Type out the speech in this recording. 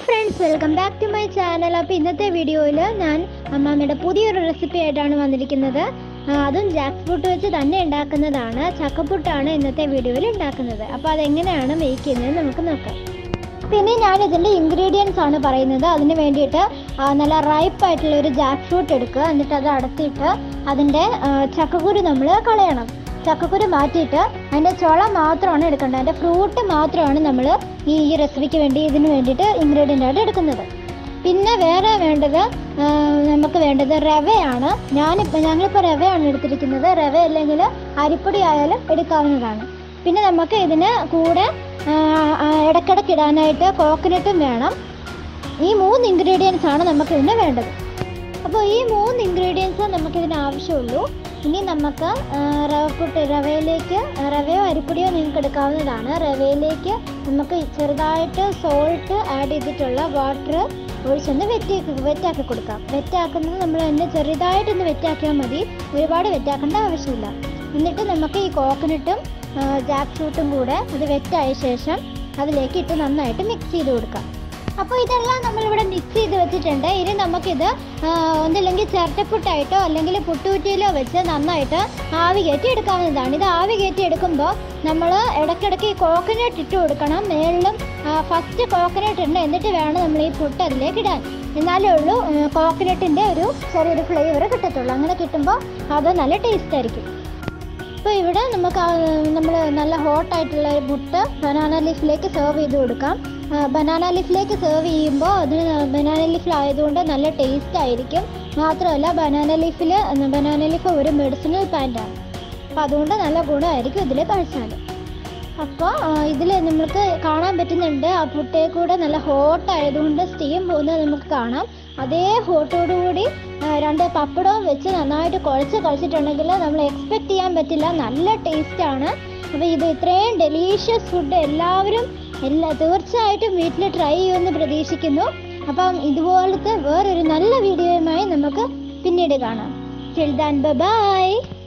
friends welcome back to my channel അപ്പോൾ ഇന്നത്തെ വീഡിയോയിൽ ഞാൻ അമ്മാമ്മയുടെ പുതിയൊരു റെസിപ്പി ആയിട്ടാണ് വന്നിരിക്കുന്നത് ആ, അതും ജാക്ക് ഫ്രൂട്ട് വെച്ച് തന്നെ ഉണ്ടാക്കുന്നതാണ് ചക്കപ്പുട്ടാണ് ഇന്നത്തെ വീഡിയോയിൽ ഉണ്ടാക്കുന്നത് അപ്പോൾ അതെങ്ങനെയാണ് മേക്ക് ചെയ്യുന്നത് നമുക്ക് നോക്കാം പിന്നെ ഞാൻ ഇതിൻ്റെ ഇൻഗ്രീഡിയൻസ് ആണ് പറയുന്നത് അതിന് വേണ്ടിയിട്ട് ആ, നല്ല റൈപ്പ് ആയിട്ടുള്ള ഒരു ജാക്ക് ഫ്രൂട്ട് എടുക്കുക എന്നിട്ട് അത് അടത്തിയിട്ട് അതിൻ്റെ ആ, ചക്കക്കുരു നമ്മൾ കളയണം ചക്കക്കുരു മാറ്റിയിട്ട് അതിൻ്റെ ചുള മാത്രമാണ് എടുക്കേണ്ടത് അതിൻ്റെ ഫ്രൂട്ട് മാത്രമാണ് നമ്മൾ ഈ ഈ റെസിപ്പിക്ക് വേണ്ടി ഇതിന് വേണ്ടിയിട്ട് ഇൻഗ്രീഡിയൻ്റ് ആയിട്ട് എടുക്കുന്നത് പിന്നെ വേറെ വേണ്ടത് ആ, നമുക്ക് വേണ്ടത് റവയാണ് ഞാനിപ്പോൾ ഞങ്ങളിപ്പോൾ റവയാണ് എടുത്തിരിക്കുന്നത് റവ അല്ലെങ്കിൽ അരിപ്പൊടി ആയാലും എടുക്കാവുന്നതാണ് പിന്നെ നമുക്ക് ഇതിന് കൂടെ ആ, ആ, ഇടയ്ക്കിടയ്ക്ക് ഇടാനായിട്ട് കോക്കനട്ടും വേണം ഈ മൂന്ന് ഇൻഗ്രീഡിയൻസ് ആണ് നമുക്ക് ഇതിന് വേണ്ടത് അപ്പോൾ ഈ മൂന്ന് ഇൻഗ്രീഡിയൻസ് നമുക്കിതിന് ആവശ്യമുള്ളൂ ഇനി നമുക്ക് ആ, റവപ്പുട്ട് റവയിലേക്ക് റവയോ അരിപ്പൊടിയോ നിങ്ങൾക്ക് എടുക്കാവുന്നതാണ് റവയിലേക്ക് നമുക്ക് ചെറുതായിട്ട് സോൾട്ട് ആഡ് ചെയ്തിട്ടുള്ള വാട്ടർ ഒഴിച്ചൊന്ന് വെറ്റാക്കി വെറ്റാക്കി കൊടുക്കാം വെറ്റാക്കുന്നത് നമ്മൾ തന്നെ ചെറുതായിട്ടൊന്ന് വെറ്റാക്കിയാൽ മതി ഒരുപാട് വെറ്റാക്കേണ്ട ആവശ്യമില്ല എന്നിട്ട് നമുക്ക് ഈ കോക്കനട്ടും ജാക്ക് ഫ്രൂട്ടും കൂടെ അത് വെറ്റായ ശേഷം അതിലേക്ക് ഇട്ട് നന്നായിട്ട് മിക്സ് ചെയ്ത് കൊടുക്കാം അപ്പോൾ ഇതെല്ലാം നമ്മളിവിടെ മിക്സ് ചെയ്ത് വെച്ചിട്ടുണ്ട് ഇനി നമുക്കിത് ആ, ഒന്നില്ലെങ്കിൽ ചിരട്ടപ്പുട്ടായിട്ടോ അല്ലെങ്കിൽ പുട്ടുകുറ്റിയിലോ വെച്ച് നന്നായിട്ട് ആവി കയറ്റി എടുക്കാവുന്നതാണ് ഇത് ആവി കയറ്റി എടുക്കുമ്പോൾ നമ്മൾ ഇടയ്ക്കിടയ്ക്ക് ഈ കോക്കനട്ട് ഇട്ട് കൊടുക്കണം മേളിലും ഫസ്റ്റ് കോക്കനട്ട് ഉണ്ട് എന്നിട്ട് വേണം നമ്മൾ ഈ പുട്ട് അതിലേക്ക് ഇടാൻ എന്നാലേ ഉള്ളൂ കോക്കനട്ടിൻ്റെ ഒരു ചെറിയൊരു ഫ്ലേവർ കിട്ടത്തുള്ളൂ അങ്ങനെ കിട്ടുമ്പോൾ അത് നല്ല ടേസ്റ്റ് ആയിരിക്കും അപ്പോൾ ഇവിടെ നമുക്ക് നമ്മൾ നല്ല ഹോട്ടായിട്ടുള്ള ഒരു പുട്ട് ബനാന ലീഫിലേക്ക് സെർവ് ചെയ്ത് കൊടുക്കാം ബനാന ലീഫിലേക്ക് സെർവ് ചെയ്യുമ്പോൾ അതിന് ബനാന ലീഫിലായതുകൊണ്ട് നല്ല ടേസ്റ്റ് ആയിരിക്കും മാത്രമല്ല ബനാന ലീഫിൽ ബനാന ലീഫ് ഒരു മെഡിസിനൽ പ്ലാന്റാണ് അപ്പോൾ അതുകൊണ്ട് നല്ല ഗുണമായിരിക്കും ഇതിൽ കഴിച്ചാൽ അപ്പോൾ ഇതിൽ നമുക്ക് കാണാൻ പറ്റുന്നുണ്ട് ആ പുട്ടേ കൂടെ നല്ല ഹോട്ട് ആയതുകൊണ്ട് സ്റ്റീം പോകുന്നത് നമുക്ക് കാണാം അതേ ഹോട്ടോടുകൂടി രണ്ട് പപ്പടവും വെച്ച് നന്നായിട്ട് കുഴച്ച് കഴിച്ചിട്ടുണ്ടെങ്കിൽ നമ്മൾ എക്സ്പെക്റ്റ് ചെയ്യാൻ പറ്റില്ല നല്ല ടേസ്റ്റാണ് അപ്പോൾ ഇത് ഇത്രയും ഡെലീഷ്യസ് ഫുഡ് എല്ലാവരും എല്ലാ തീർച്ചയായിട്ടും വീട്ടിൽ ട്രൈ ചെയ്യുമെന്ന് പ്രതീക്ഷിക്കുന്നു അപ്പം ഇതുപോലത്തെ വേറൊരു നല്ല വീഡിയോയുമായി നമുക്ക് പിന്നീട് കാണാം ടിൽ ദാൻ ബൈ